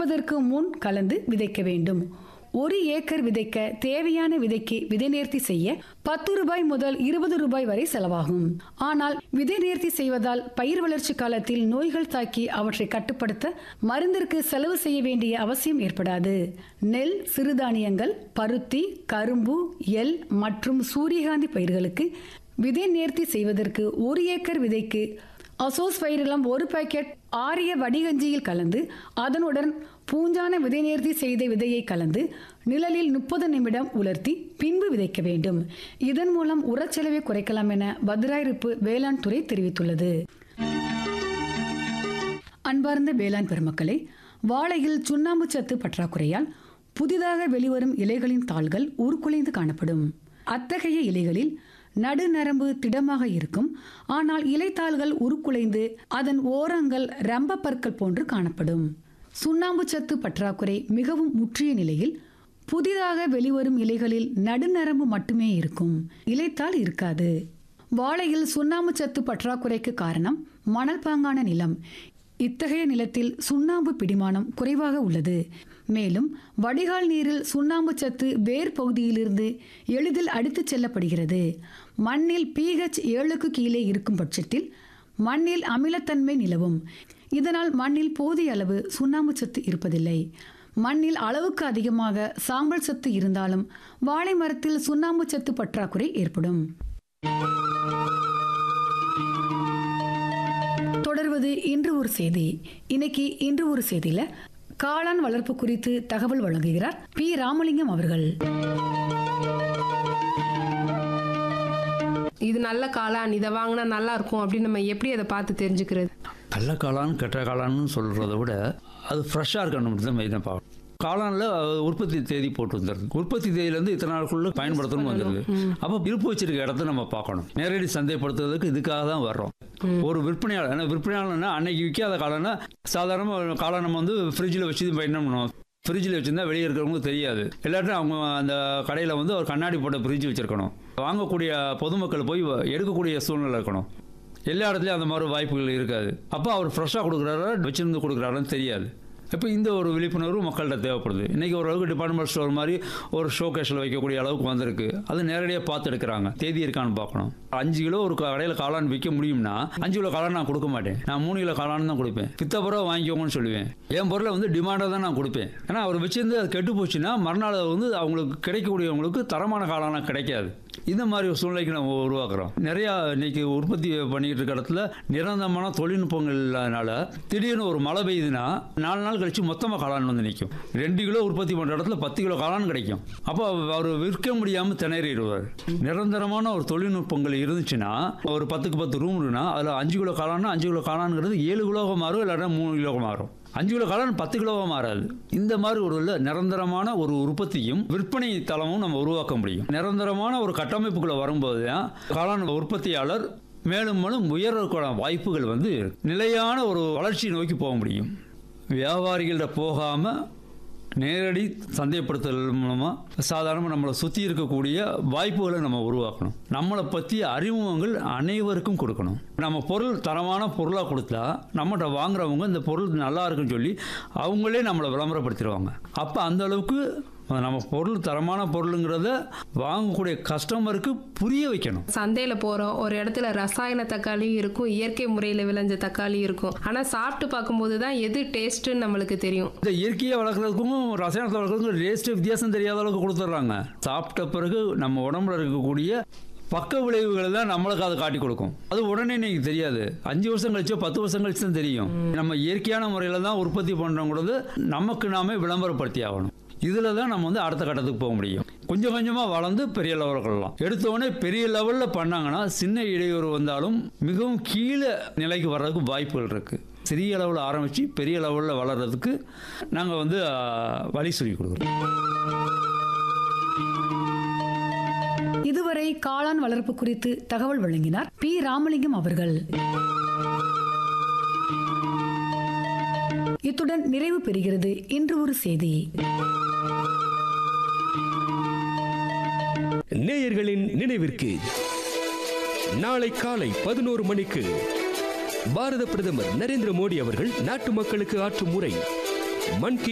விதைப்பதற்கு முன் கலந்து விதைக்க வேண்டும் ஒரு ஏக்கர் விதைக்க தேவையான விதைக்கு விதை நேர்த்தி செய்ய பத்து ரூபாய் முதல் இருபது ரூபாய் வரை செலவாகும் ஆனால் விதை நேர்த்தி செய்வதால் பயிர் வளர்ச்சி காலத்தில் நோய்கள் தாக்கி அவற்றை கட்டுப்படுத்த மருந்திற்கு செலவு செய்ய வேண்டிய அவசியம் ஏற்படாது நெல் சிறுதானியங்கள் பருத்தி கரும்பு எல் மற்றும் சூரியகாந்தி பயிர்களுக்கு விதை நேர்த்தி செய்வதற்கு ஒரு ஏக்கர் விதைக்கு அசோஸ்பைரிலம் ஒரு பாக்கெட் ஆரிய வடிகஞ்சியில் கலந்து அதனுடன் பூஞ்சான விதை நேர்த்தி செய்த விதையை கலந்து நிழலில் முப்பது நிமிடம் உலர்த்தி பின்பு விதைக்க வேண்டும் இதன் மூலம் உரச்செலவை குறைக்கலாம் என பத்ராயிருப்பு வேளாண் துறை தெரிவித்துள்ளது அன்பார்ந்த வேளாண் பெருமக்களே வாழையில் சுண்ணாம்பு சத்து பற்றாக்குறையால் புதிதாக வெளிவரும் இலைகளின் தாள்கள் உருக்குலைந்து காணப்படும் அத்தகைய இலைகளில் நடுநரம்பு திடமாக இருக்கும் ஆனால் இலைத்தாள்கள் உருக்குலைந்து அதன் ஓரங்கள் ரம்ப பற்கள் போன்று காணப்படும் சுண்ணாம்பு சத்து பற்றாக்குறை மிகவும் முற்றிய நிலையில் புதிதாக வெளிவரும் இலைகளில் நடுநரம்பு மட்டுமே இருக்கும் இலைத்தாள் இருக்காது வாழையில் சுண்ணாம்பு சத்து பற்றாக்குறைக்கு காரணம் மணல் பாங்கான நிலம் இத்தகைய நிலத்தில் சுண்ணாம்பு பிடிமானம் குறைவாக உள்ளது மேலும் வடிகால் நீரில் சுண்ணாம்பு சத்து வேர் பகுதியிலிருந்து எளிதில் அடித்துச் செல்லப்படுகிறது மண்ணில் pH ஏழுக்கு கீழே இருக்கும் பட்சத்தில் மண்ணில் அமிலத்தன்மை நிலவும் இதனால் மண்ணில் போதிய அளவு சுண்ணாம்பு சத்து இருப்பதில்லை மண்ணில் அளவுக்கு அதிகமாக சாம்பல் சத்து இருந்தாலும் வாழை மரத்தில் சுண்ணாம்பு சத்து பற்றாக்குறை ஏற்படும் தொடர்வது இன்று ஒரு செய்தி இன்னைக்கு இன்று ஒரு செய்தியில காளான் வளர்ப்பு குறித்து தகவல் வழங்குகிறார் பி ராமலிங்கம் அவர்கள் இது நல்ல காளான் இதை வாங்கினா நல்லா இருக்கும் அப்படின்னு நம்ம எப்படி அதை பார்த்து தெரிஞ்சுக்கிறது நல்ல காளான் கெட்ட காளான்னு சொல்கிறத விட அது ஃப்ரெஷ்ஷாக இருக்கணும் தான் மெயினாக பார்க்கணும் காளானில் உற்பத்தி தேதி போட்டு வந்துருது உற்பத்தி தேதியிலேருந்து இத்தனை நாளுக்குள்ள பயன்படுத்தணும் வந்துருது அப்போ இருப்பு வச்சிருக்க இடத்த நம்ம பார்க்கணும் நேரடி சந்தைப்படுத்துறதுக்கு இதுக்காக தான் வர்றோம் ஒரு விற்பனையாளர் ஏன்னா விற்பனையாளர்னா அன்னைக்கு விற்காத காளானா சாதாரணமாக காளான் நம்ம வந்து ஃப்ரிட்ஜில் வச்சு என்ன பண்ணுவோம் ஃப்ரிட்ஜில் வச்சுருந்தா வெளியே இருக்கிறவங்களுக்கு தெரியாது எல்லாத்தையும் அவங்க அந்த கடையில் வந்து ஒரு கண்ணாடி போட்ட ஃப்ரிட்ஜ் வச்சுருக்கணும் வாங்கக்கூடிய பொதுமக்கள் போய் எடுக்கக்கூடிய சூழ்நிலை இருக்கணும் எல்லா இடத்துலையும் அந்த மாதிரி வாய்ப்புகள் இருக்காது அப்போ அவர் ஃப்ரெஷ்ஷாக கொடுக்குறாரா வச்சிருந்து கொடுக்குறாரான்னு தெரியாது இப்போ இந்த ஒரு விழிப்புணர்வு மக்கள்கிட்ட தேவைப்படுது இன்றைக்கி ஓரளவுக்கு டிபார்ட்மெண்ட் ஸ்டோர் மாதிரி ஒரு ஷோகேஷில் வைக்கக்கூடிய அளவுக்கு வந்திருக்கு அது நேரடியாக பார்த்து எடுக்கிறாங்க தேதி இருக்கான்னு பார்க்கணும் அஞ்சு கிலோ ஒரு கடையில் காளான் விற்க முடியும்னா அஞ்சு கிலோ காளான் நான் கொடுக்க மாட்டேன் நான் மூணு கிலோ காளான் தான் கொடுப்பேன் பித்த பிறகு வாங்கிக்கோங்கன்னு சொல்லுவேன் என் பொருளை வந்து டிமாண்டாக தான் நான் கொடுப்பேன் ஏன்னா அவர் வச்சிருந்து அது கெட்டு போச்சுன்னா மறுநாள் அது வந்து அவங்களுக்கு கிடைக்கக்கூடியவங்களுக்கு தரமான காளானாக கிடைக்காது இந்த மாதிரி ஒரு சூழ்நிலைக்கு நம்ம உருவாக்குறோம் நிறையா இன்னைக்கு உற்பத்தி பண்ணிக்கிட்டு இருக்க இடத்துல நிரந்தரமான தொழில்நுட்பங்கள் இல்லாதனால திடீர்னு ஒரு மழை பெய்யுதுன்னா நாலு நாள் கழிச்சு மொத்தமாக காளான் வந்து நிற்கும் ரெண்டு கிலோ உற்பத்தி பண்ணுற இடத்துல பத்து கிலோ காளான் கிடைக்கும் அப்போ அவர் விற்க முடியாமல் திணறிடுவார் நிரந்தரமான ஒரு தொழில்நுட்பங்கள் இருந்துச்சுன்னா ஒரு பத்துக்கு பத்து ரூம் இருக்குன்னா அதில் அஞ்சு கிலோ காளான்னா அஞ்சு கிலோ காளான்ங்கிறது ஏழு கிலோவாக மாறும் இல்லாட்டா மூணு கிலோவாக மாறும் அஞ்சு கிலோ காளான் பத்து கிலோவாக மாறாது இந்த மாதிரி ஒரு உள்ள நிரந்தரமான ஒரு உற்பத்தியும் விற்பனை தளமும் நம்ம உருவாக்க முடியும் நிரந்தரமான ஒரு கட்டமைப்புக்குள்ள வரும்போது தான் காளான் உற்பத்தியாளர் மேலும் மேலும் உயர்றதுக்கான வாய்ப்புகள் வந்து நிலையான ஒரு வளர்ச்சி நோக்கி போக முடியும் வியாபாரிகள்கிட்ட போகாமல் நேரடி சந்தைப்படுத்தல் மூலமாக சாதாரணமாக நம்மளை சுற்றி இருக்கக்கூடிய வாய்ப்புகளை நம்ம உருவாக்கணும் நம்மளை பற்றிய அறிமுகங்கள் அனைவருக்கும் கொடுக்கணும் நம்ம பொருள் தரமான பொருளாக கொடுத்தா நம்மகிட்ட வாங்குறவங்க இந்த பொருள் நல்லா இருக்குன்னு சொல்லி அவங்களே நம்மளை விளம்பரப்படுத்திடுவாங்க அப்போ அந்த அளவுக்கு நம்ம பொருள் தரமான பொருளுங்கிறத வாங்கக்கூடிய கஸ்டமருக்கு புரிய வைக்கணும் சந்தையில் போகிறோம் ஒரு இடத்துல ரசாயன தக்காளியும் இருக்கும் இயற்கை முறையில் விளைஞ்ச தக்காளி இருக்கும் ஆனால் சாப்பிட்டு பார்க்கும்போது தான் எது டேஸ்ட்டுன்னு நம்மளுக்கு தெரியும் இந்த இயற்கையை வளர்க்குறதுக்கும் ரசாயனத்தை வளர்க்குறதுக்கும் டேஸ்ட்டு வித்தியாசம் தெரியாத அளவுக்கு கொடுத்துட்றாங்க சாப்பிட்ட பிறகு நம்ம உடம்புல இருக்கக்கூடிய பக்க விளைவுகள் தான் நம்மளுக்கு அதை காட்டி கொடுக்கும் அது உடனே இன்னைக்கு தெரியாது அஞ்சு வருஷம் கழிச்சோ பத்து வருஷம் கழிச்சு தான் தெரியும் நம்ம இயற்கையான முறையில் தான் உற்பத்தி பண்ணுறோங்கிறது நமக்கு நாமே விளம்பரப்படுத்தி ஆகணும் இதில் தான் நம்ம வந்து அடுத்த கட்டத்துக்கு போக முடியும் கொஞ்சம் கொஞ்சமாக வளர்ந்து பெரிய லெவலில் கொள்ளலாம் எடுத்தோடனே பெரிய லெவலில் பண்ணாங்கன்னா சின்ன இடையூறு வந்தாலும் மிகவும் கீழே நிலைக்கு வர்றதுக்கு வாய்ப்புகள் இருக்குது சிறிய அளவில் ஆரம்பித்து பெரிய லெவலில் வளர்கிறதுக்கு நாங்கள் வந்து ஆ, வழி சொல்லி கொடுக்குறோம் இதுவரை காளான் வளர்ப்பு குறித்து தகவல் வழங்கினார் பி ராமலிங்கம் அவர்கள் இத்துடன் நிறைவு பெறுகிறது இன்று ஒரு செய்தி நேயர்களின் நினைவிற்கு நாளை காலை பதினோரு மணிக்கு பாரத பிரதமர் நரேந்திர மோடி அவர்கள் நாட்டு மக்களுக்கு ஆற்றும் உரை மன் கி